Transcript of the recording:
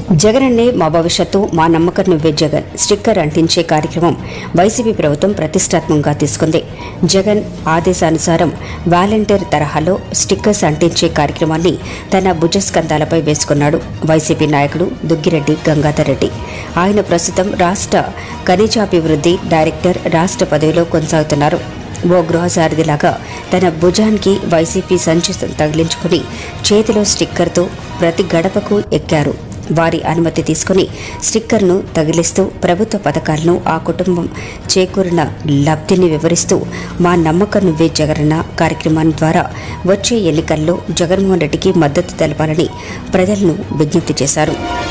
జగనన్నే మా భవిష్యత్తు మా నమ్మకం నువ్వే జగన్ స్టిక్కర్ అంటించే కార్యక్రమం వైసీపీ ప్రభుత్వం ప్రతిష్టాత్మకంగా తీసుకుంది జగన్ ఆదేశానుసారం వాలంటీర్ తరహాలో స్టిక్కర్స్ అంటించే కార్యక్రమాన్ని తన భుజస్కంధాలపై వేసుకున్నాడు వైసీపీ నాయకుడు దుగ్గిరెడ్డి గంగాధర్ రెడ్డి ఆయన ప్రస్తుతం రాష్ట్ర ఖనిజాభివృద్ధి డైరెక్టర్ రాష్ట్ర పదవిలో కొనసాగుతున్నారు ఓ గృహసారథిలాగా తన భుజానికి వైసీపీ సంచి తగిలించుకుని చేతిలో స్టిక్కర్తో ప్రతి గడపకు ఎక్కారు వారి అనుమతి తీసుకుని స్టిక్కర్ను తగిలిస్తూ ప్రభుత్వ పథకాలను ఆ కుటుంబం చేకూరిన లబ్ధిని వివరిస్తూ మా నమ్మకం నువ్వే జగనన్న కార్యక్రమం ద్వారా వచ్చే ఎన్నికల్లో జగన్మోహన్ రెడ్డికి మద్దతు తెలపాలని ప్రజలను విజ్ఞప్తి చేశారు